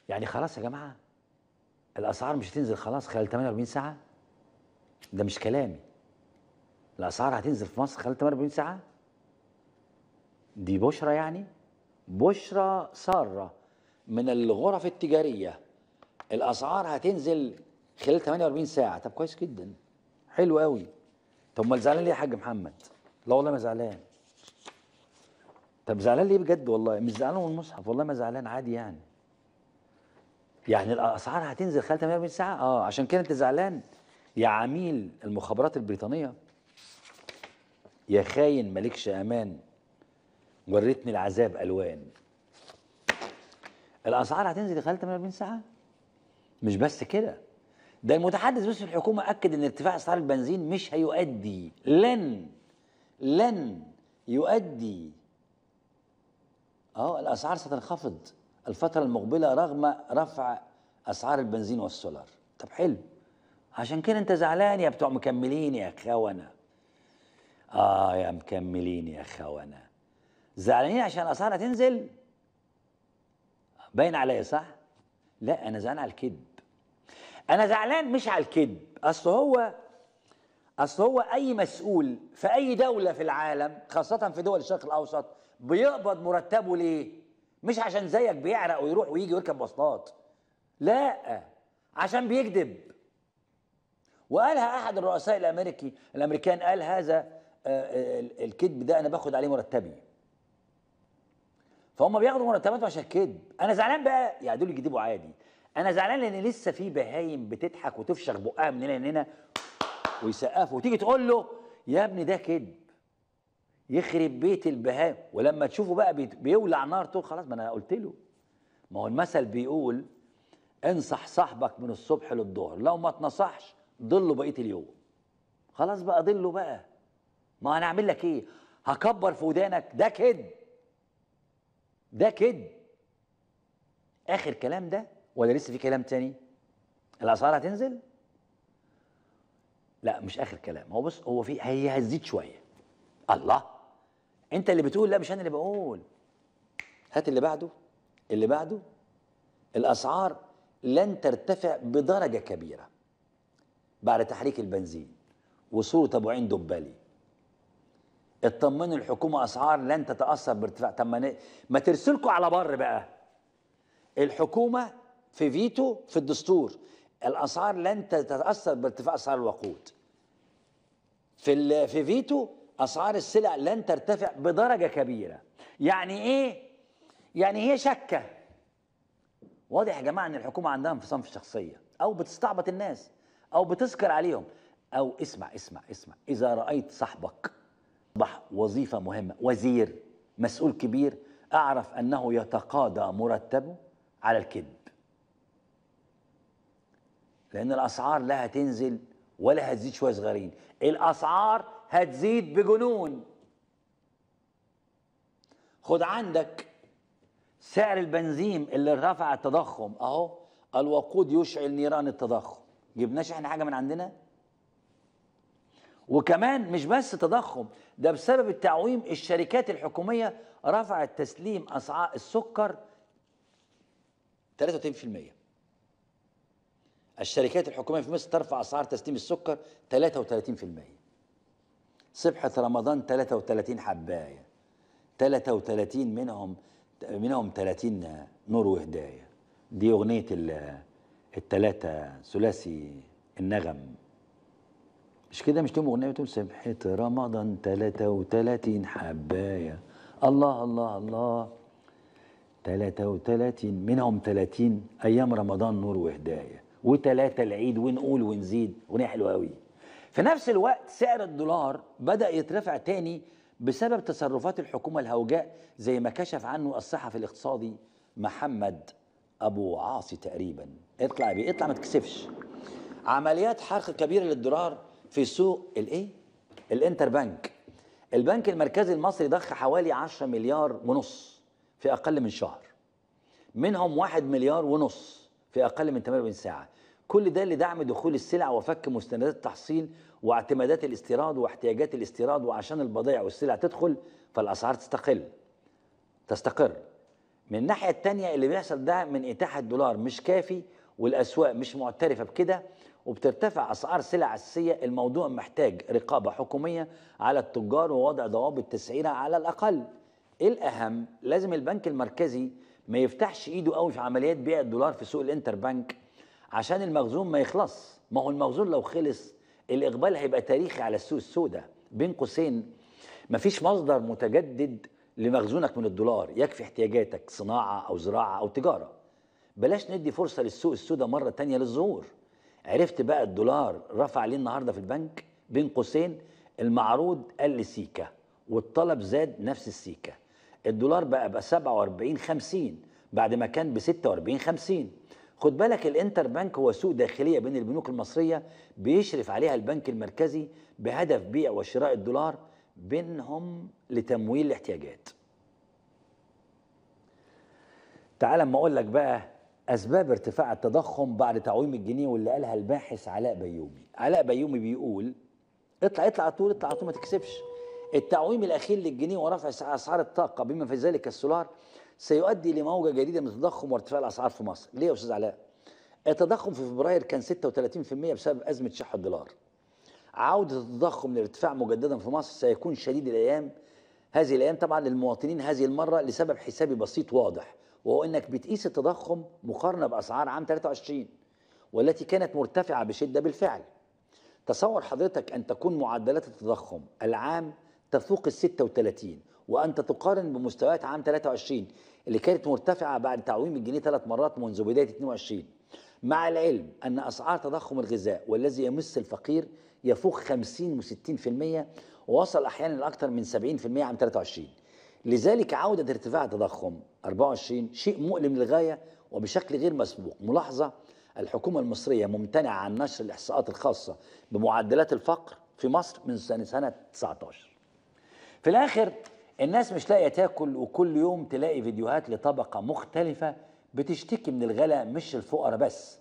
يعني خلاص يا جماعه الاسعار مش هتنزل خلاص خلال 48 ساعه ده مش كلامي الاسعار هتنزل في مصر خلال 48 ساعه دي بشرى يعني بشرى ساره من الغرف التجاريه الاسعار هتنزل خلال 48 ساعه طب كويس جدا حلو قوي طب امال زعلان ليه يا حاج محمد لا والله ما زعلان طب زعلان ليه بجد والله مش زعلان من المصحف والله ما زعلان عادي يعني يعني الاسعار هتنزل خلال 48 ساعه اه عشان كده انت زعلان يا عميل المخابرات البريطانيه يا خاين مالكش امان وريتني العذاب الوان الاسعار هتنزل خلال 48 ساعه مش بس كده ده المتحدث باسم الحكومه اكد ان ارتفاع اسعار البنزين مش هيؤدي لن لن يؤدي اه الاسعار ستنخفض الفتره المقبله رغم رفع اسعار البنزين والسولار طب حلو عشان كده انت زعلان يا بتوع مكملين يا خونه اه يا مكملين يا خونه زعلانين عشان الاسعار هتنزل باين عليا صح لا انا زعلان على الكذب انا زعلان مش على الكذب اصل هو اصل هو اي مسؤول في اي دوله في العالم خاصه في دول الشرق الاوسط بيقبض مرتبه ليه مش عشان زيك بيعرق ويروح ويجي ويركب مواصلات لا عشان بيكذب وقالها احد الرؤساء الامريكي الامريكان قال هذا آه، ال- الكذب ده انا باخد عليه مرتبي فهم بياخدوا مرتباتهم عشان كذب انا زعلان بقى يعني دول يكذبوا عادي انا زعلان لان لسه في بهايم بتضحك وتفشخ بقها من هنا لهنا ويسقفوا وتيجي تقول له يا ابني ده كذب يخرب بيت البهايم ولما تشوفه بقى بيت- بيولع نار تقول خلاص ما انا قلت له ما هو المثل بيقول انصح صاحبك من الصبح للظهر لو ما تنصحش ضله بقيه اليوم خلاص بقى ضله بقى ما انا اعمل لك ايه هكبر في ودانك ده كذب ده كذب اخر كلام ده ولا لسه في كلام تاني الاسعار هتنزل لا مش اخر كلام هو بص هو في هي هتزيد شويه الله انت اللي بتقول لا مش انا اللي بقول هات اللي بعده اللي بعده الاسعار لن ترتفع بدرجه كبيره بعد تحريك البنزين وصوره ابو عين دبالي اطمنوا الحكومه اسعار لن تتاثر بارتفاع طب ما ن- ما ترسلكوا على بر بقى الحكومه في فيتو في الدستور الاسعار لن تتاثر بارتفاع اسعار الوقود في ال- في فيتو اسعار السلع لن ترتفع بدرجه كبيره يعني ايه يعني هي شكه واضح يا جماعه ان الحكومه عندها انفصام في الشخصيه او بتستعبط الناس او بتسكر عليهم او اسمع اسمع اسمع اذا رايت صاحبك اصبح وظيفه مهمه وزير مسؤول كبير اعرف انه يتقاضى مرتبه على الكذب لان الاسعار لا هتنزل ولا هتزيد شويه صغيرين الاسعار هتزيد بجنون خد عندك سعر البنزين اللي رفع التضخم اهو الوقود يشعل نيران التضخم جبناش احنا حاجه من عندنا وكمان مش بس تضخم ده بسبب التعويم الشركات الحكوميه رفعت تسليم اسعار السكر 33% الشركات الحكوميه في مصر ترفع اسعار تسليم السكر 33% صبحة رمضان 33 حبايه 33 منهم منهم 30 نور وهدايه دي اغنيه ال- التلاتة ثلاثي النغم مش كده مش تقوم اغنيه بتقول سبحة رمضان 33 حبايه الله الله الله 33 منهم 30 ايام رمضان نور وهدايه وثلاثه العيد ونقول ونزيد اغنيه حلوه قوي في نفس الوقت سعر الدولار بدا يترفع تاني بسبب تصرفات الحكومه الهوجاء زي ما كشف عنه الصحفي الاقتصادي محمد ابو عاصي تقريبا اطلع يا بيه اطلع ما تكسفش عمليات حرق كبيره للدولار في سوق الايه الانتر بنك البنك المركزي المصري ضخ حوالي 10 مليار ونص في اقل من شهر منهم واحد مليار ونص في اقل من 48 ساعه كل ده لدعم دخول السلع وفك مستندات التحصيل واعتمادات الاستيراد واحتياجات الاستيراد وعشان البضائع والسلع تدخل فالاسعار تستقل تستقر من الناحيه الثانيه اللي بيحصل ده من اتاحه الدولار مش كافي والاسواق مش معترفه بكده وبترتفع اسعار سلع اساسيه الموضوع محتاج رقابه حكوميه على التجار ووضع ضوابط تسعيرها على الاقل ايه الاهم لازم البنك المركزي ما يفتحش ايده قوي في عمليات بيع الدولار في سوق الانتر بنك عشان المخزون ما يخلص ما هو المخزون لو خلص الاقبال هيبقى تاريخي على السوق السوداء بين قوسين مفيش مصدر متجدد لمخزونك من الدولار يكفي احتياجاتك صناعه او زراعه او تجاره بلاش ندي فرصه للسوق السوداء مره تانية للظهور عرفت بقى الدولار رفع ليه النهارده في البنك بين قوسين المعروض قل سيكا والطلب زاد نفس السيكا الدولار بقى ب 47 50 بعد ما كان ب 46 50 خد بالك الانتر بنك هو سوق داخليه بين البنوك المصريه بيشرف عليها البنك المركزي بهدف بيع وشراء الدولار بينهم لتمويل الاحتياجات تعال اما اقول لك بقى اسباب ارتفاع التضخم بعد تعويم الجنيه واللي قالها الباحث علاء بيومي علاء بيومي بيقول اطلع اطلع على طول اطلع على طول ما تكسبش التعويم الاخير للجنيه ورفع اسعار الطاقه بما في ذلك السولار سيؤدي لموجه جديده من التضخم وارتفاع الاسعار في مصر ليه يا استاذ علاء التضخم في فبراير كان 36% بسبب ازمه شح الدولار عوده التضخم للارتفاع مجددا في مصر سيكون شديد الايام هذه الايام طبعا للمواطنين هذه المره لسبب حسابي بسيط واضح وهو انك بتقيس التضخم مقارنه باسعار عام 23 والتي كانت مرتفعه بشده بالفعل تصور حضرتك ان تكون معدلات التضخم العام تفوق ال 36 وانت تقارن بمستويات عام 23 اللي كانت مرتفعه بعد تعويم الجنيه ثلاث مرات منذ بدايه 22 مع العلم ان اسعار تضخم الغذاء والذي يمس الفقير يفوق 50 و60% ووصل احيانا لاكثر من 70% عام 23 لذلك عوده ارتفاع التضخم 24 شيء مؤلم للغايه وبشكل غير مسبوق ملاحظه الحكومه المصريه ممتنعه عن نشر الاحصاءات الخاصه بمعدلات الفقر في مصر من سنه سنه 19 في الاخر الناس مش لاقيه تاكل وكل يوم تلاقي فيديوهات لطبقه مختلفه بتشتكي من الغلاء مش الفقراء بس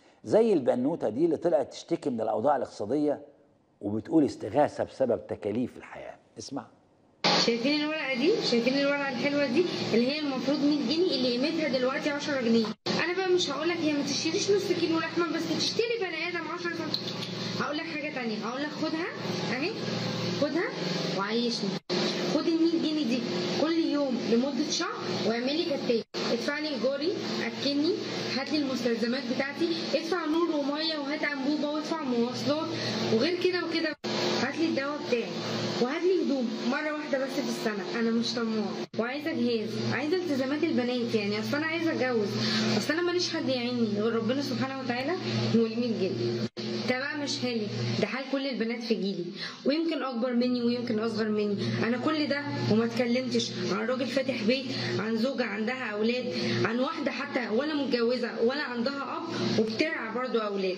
زي البنوته دي اللي طلعت تشتكي من الاوضاع الاقتصاديه وبتقول استغاثه بسبب تكاليف الحياه اسمع شايفين الورقه دي شايفين الورقه الحلوه دي اللي هي المفروض 100 جنيه اللي قيمتها دلوقتي 10 جنيه انا بقى مش هقول لك هي ما تشتريش نص كيلو لحمه بس تشتري بني ادم 10 سم هقول لك حاجه تانية هقول لك خدها اهي خدها وعيشني خد ال 100 جنيه دي كل يوم لمده شهر واعمل لي كتاب ادفع لي ايجاري اكلني هات لي المستلزمات بتاعتي ادفع نور وميه وهات انبوبه وادفع مواصلات وغير كده وكده هات لي الدواء بتاعي وهات لي هدوم مره واحده بس في السنه انا مش طماع وعايزه جهاز عايزه التزامات البنات يعني اصل انا عايزه اتجوز اصل انا ماليش حد يعيني غير ربنا سبحانه وتعالى وال 100 جنيه ده بقى مش حالي ده حال كل البنات في جيلي ويمكن اكبر مني ويمكن اصغر مني انا كل ده وما اتكلمتش عن راجل فاتح بيت عن زوجه عندها اولاد عن واحده حتى ولا متجوزه ولا عندها اب وبترعى برضو اولاد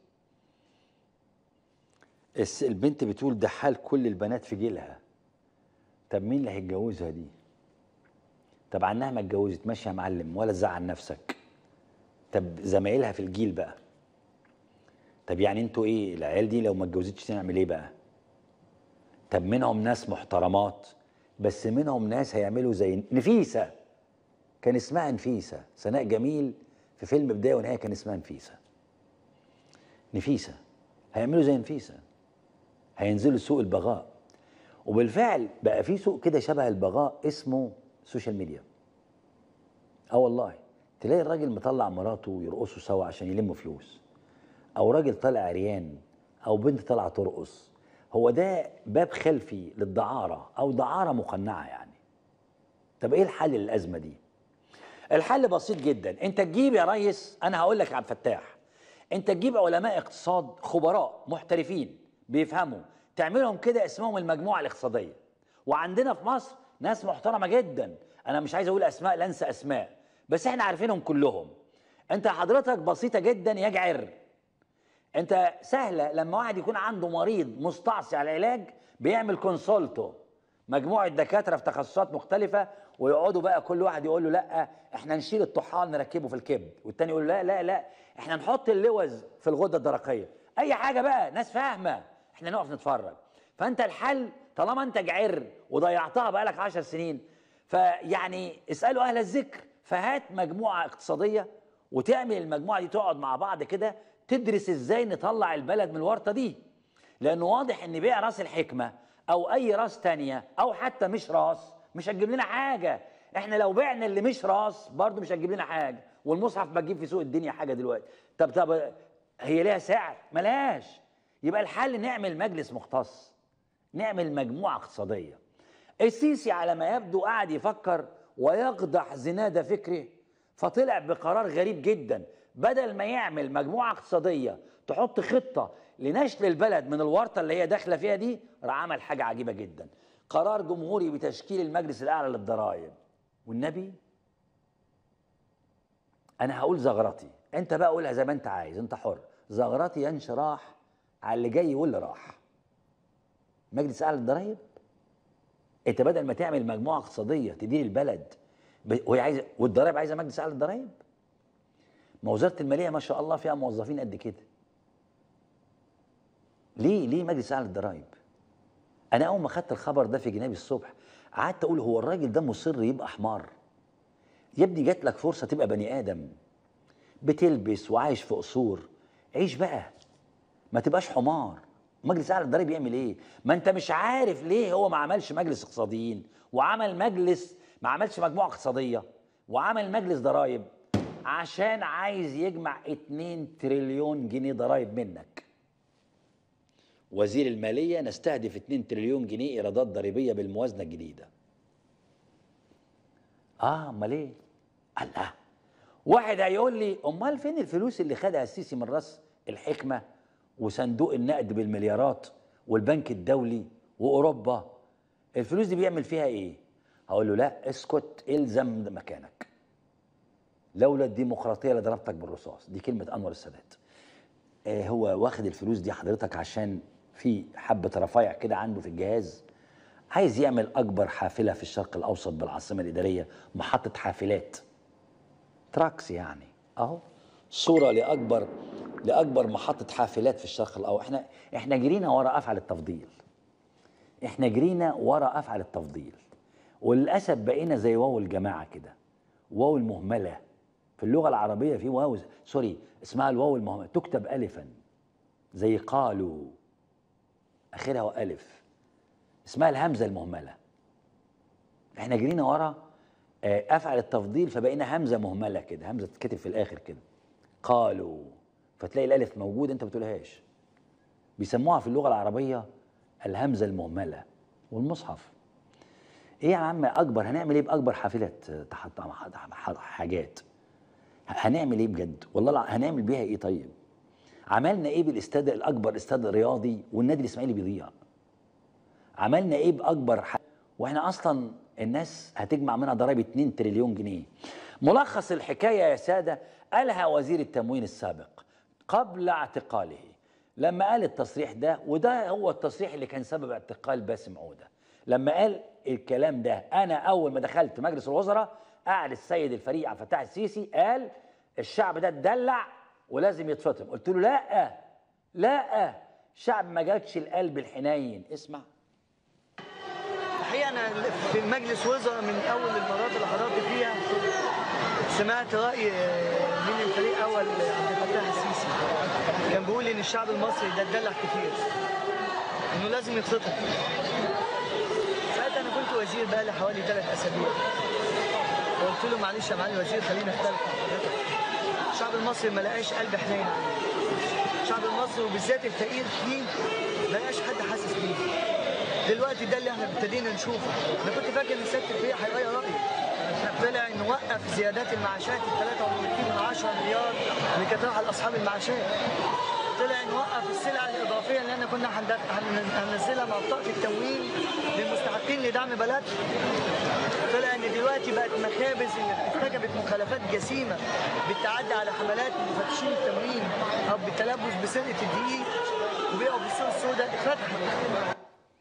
الس- البنت بتقول ده حال كل البنات في جيلها طب مين اللي هيتجوزها دي طب عنها ما اتجوزت ماشي يا معلم ولا تزعل نفسك طب زمايلها في الجيل بقى طب يعني انتوا ايه العيال دي لو ما اتجوزتش تعمل ايه بقى طب منهم ناس محترمات بس منهم ناس هيعملوا زي نفيسه كان اسمها نفيسه سناء جميل في فيلم بدايه ونهايه كان اسمها نفيسه نفيسه هيعملوا زي نفيسه هينزلوا سوق البغاء وبالفعل بقى في سوق كده شبه البغاء اسمه سوشيال ميديا اه والله تلاقي الراجل مطلع مراته يرقصوا سوا عشان يلموا فلوس او راجل طالع عريان او بنت طالعه ترقص هو ده باب خلفي للدعاره او دعاره مقنعه يعني طب ايه الحل للازمه دي الحل بسيط جدا انت تجيب يا ريس انا هقول لك يا عبد الفتاح انت تجيب علماء اقتصاد خبراء محترفين بيفهموا تعملهم كده اسمهم المجموعه الاقتصاديه وعندنا في مصر ناس محترمه جدا انا مش عايز اقول اسماء لا انسى اسماء بس احنا عارفينهم كلهم انت حضرتك بسيطه جدا يا جعر انت سهله لما واحد يكون عنده مريض مستعصي على العلاج بيعمل كونسولتو مجموعه دكاتره في تخصصات مختلفه ويقعدوا بقى كل واحد يقول له لا احنا نشيل الطحال نركبه في الكبد والتاني يقول له لا لا لا احنا نحط اللوز في الغده الدرقيه اي حاجه بقى ناس فاهمه احنا نقف نتفرج فانت الحل طالما انت جعر وضيعتها بقالك عشر سنين فيعني اسالوا اهل الذكر فهات مجموعه اقتصاديه وتعمل المجموعه دي تقعد مع بعض كده تدرس ازاي نطلع البلد من الورطه دي لانه واضح ان بيع راس الحكمه او اي راس تانية او حتى مش راس مش هتجيب لنا حاجه احنا لو بعنا اللي مش راس برضه مش هتجيب لنا حاجه والمصحف بتجيب في سوق الدنيا حاجه دلوقتي طب طب هي ليها سعر ملهاش يبقى الحل نعمل مجلس مختص نعمل مجموعه اقتصاديه السيسي على ما يبدو قاعد يفكر ويقدح زناد فكره فطلع بقرار غريب جدا بدل ما يعمل مجموعه اقتصاديه تحط خطه لنشل البلد من الورطه اللي هي داخله فيها دي راح عمل حاجه عجيبه جدا قرار جمهوري بتشكيل المجلس الاعلى للضرائب والنبي انا هقول زغرتي انت بقى قولها زي ما انت عايز انت حر زغرتي ينشي راح على اللي جاي واللي راح مجلس اعلى للضرائب انت بدل ما تعمل مجموعه اقتصاديه تدير البلد ب- وهي عايزه والضرائب عايزه مجلس اعلى للضرائب ما وزاره الماليه ما شاء الله فيها موظفين قد كده ليه ليه مجلس اعلى للضرائب انا اول ما خدت الخبر ده في جنابي الصبح قعدت اقول هو الراجل ده مصر يبقى حمار يا ابني جات لك فرصه تبقى بني ادم بتلبس وعايش في قصور عيش بقى ما تبقاش حمار مجلس اعلى الضرائب يعمل ايه ما انت مش عارف ليه هو ما عملش مجلس اقتصاديين وعمل مجلس ما عملش مجموعه اقتصاديه وعمل مجلس ضرائب عشان عايز يجمع 2 تريليون جنيه ضرائب منك وزير الماليه نستهدف 2 تريليون جنيه ايرادات ضريبيه بالموازنه الجديده اه امال ايه الله واحد هيقول لي امال فين الفلوس اللي خدها السيسي من راس الحكمه وصندوق النقد بالمليارات والبنك الدولي واوروبا الفلوس دي بيعمل فيها ايه هقول له لا اسكت الزم مكانك لولا الديمقراطيه لضربتك بالرصاص دي كلمه انور السادات آه هو واخد الفلوس دي حضرتك عشان في حبه رفايع كده عنده في الجهاز عايز يعمل اكبر حافله في الشرق الاوسط بالعاصمه الاداريه محطه حافلات تراكس يعني اهو صوره لاكبر لاكبر محطه حافلات في الشرق الاوسط احنا احنا جرينا ورا افعل التفضيل احنا جرينا ورا افعل التفضيل وللاسف بقينا زي واو الجماعه كده واو المهمله في اللغه العربيه في واو سوري اسمها الواو المهمله تكتب الفا زي قالوا اخرها الف اسمها الهمزه المهمله احنا جرينا ورا آه، افعل التفضيل فبقينا همزه مهمله كده همزه تتكتب في الاخر كده قالوا فتلاقي الالف موجود انت ما بتقولهاش بيسموها في اللغه العربيه الهمزه المهمله والمصحف ايه يا عم اكبر هنعمل ايه باكبر حافلات آه، تحت حاجات هنعمل ايه بجد والله الع- هنعمل بيها ايه طيب عملنا ايه بالاستاد الاكبر استاد رياضي والنادي الاسماعيلي بيضيع عملنا ايه باكبر ح... واحنا اصلا الناس هتجمع منها ضرائب 2 تريليون جنيه ملخص الحكايه يا ساده قالها وزير التموين السابق قبل اعتقاله لما قال التصريح ده وده هو التصريح اللي كان سبب اعتقال باسم عوده لما قال الكلام ده انا اول ما دخلت مجلس الوزراء قعد السيد الفريق عبد الفتاح السيسي قال الشعب ده اتدلع ولازم يتفطم قلت له لا لا الشعب ما جاتش القلب الحنين اسمع الحقيقه انا في مجلس وزراء من اول المرات اللي حضرت فيها سمعت راي من الفريق اول عبد الفتاح السيسي كان بيقول ان الشعب المصري ده اتدلع كتير انه لازم يتفطر ساعتها انا كنت وزير بقى لي حوالي ثلاث اسابيع فقلت له معلش يا معالي الوزير خلينا نختلف مع حضرتك الشعب المصري ما لقاش قلب حنين عليه الشعب المصري وبالذات الفقير فيه ما لقاش حد حاسس بيه دلوقتي ده اللي احنا ابتدينا نشوفه انا كنت فاكر ان سياده الفريق هيغير رايه طلع انه وقف زيادات المعاشات ال 3.2 مليار اللي كانت رايحه لاصحاب المعاشات طلع انه وقف السلع الاضافيه اللي احنا كنا هندف- هن- هننزلها مع بطاقه التموين للمستحقين لدعم بلدهم طلع ان دلوقتي بقت مخابز اللي ارتكبت مخالفات جسيمه بالتعدي على حملات مفتشين التموين او بالتلبس بسرقه الدقيق وبيعوا بالسوق السوداء اتفتحت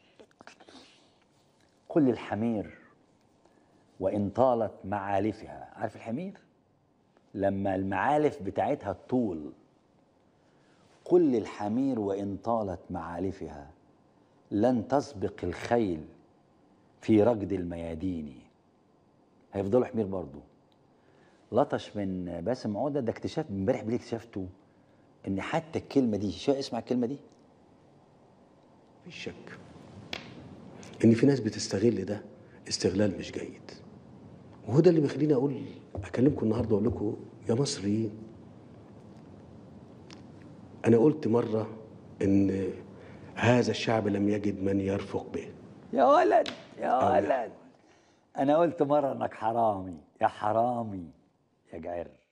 كل الحمير وإن طالت معالفها عارف الحمير لما المعالف بتاعتها الطول كل الحمير وإن طالت معالفها لن تسبق الخيل في ركض الميادين هيفضلوا حمير برضو لطش من باسم عوده ده اكتشاف امبارح بالليل اكتشفته ان حتى الكلمه دي شو اسمع الكلمه دي مفيش شك ان في ناس بتستغل ده استغلال مش جيد وهو ده اللي بيخليني اقول اكلمكم النهارده واقول لكم يا مصريين انا قلت مره ان هذا الشعب لم يجد من يرفق به يا ولد يا أو لا. ولد انا قلت مره انك حرامي يا حرامي يا جعر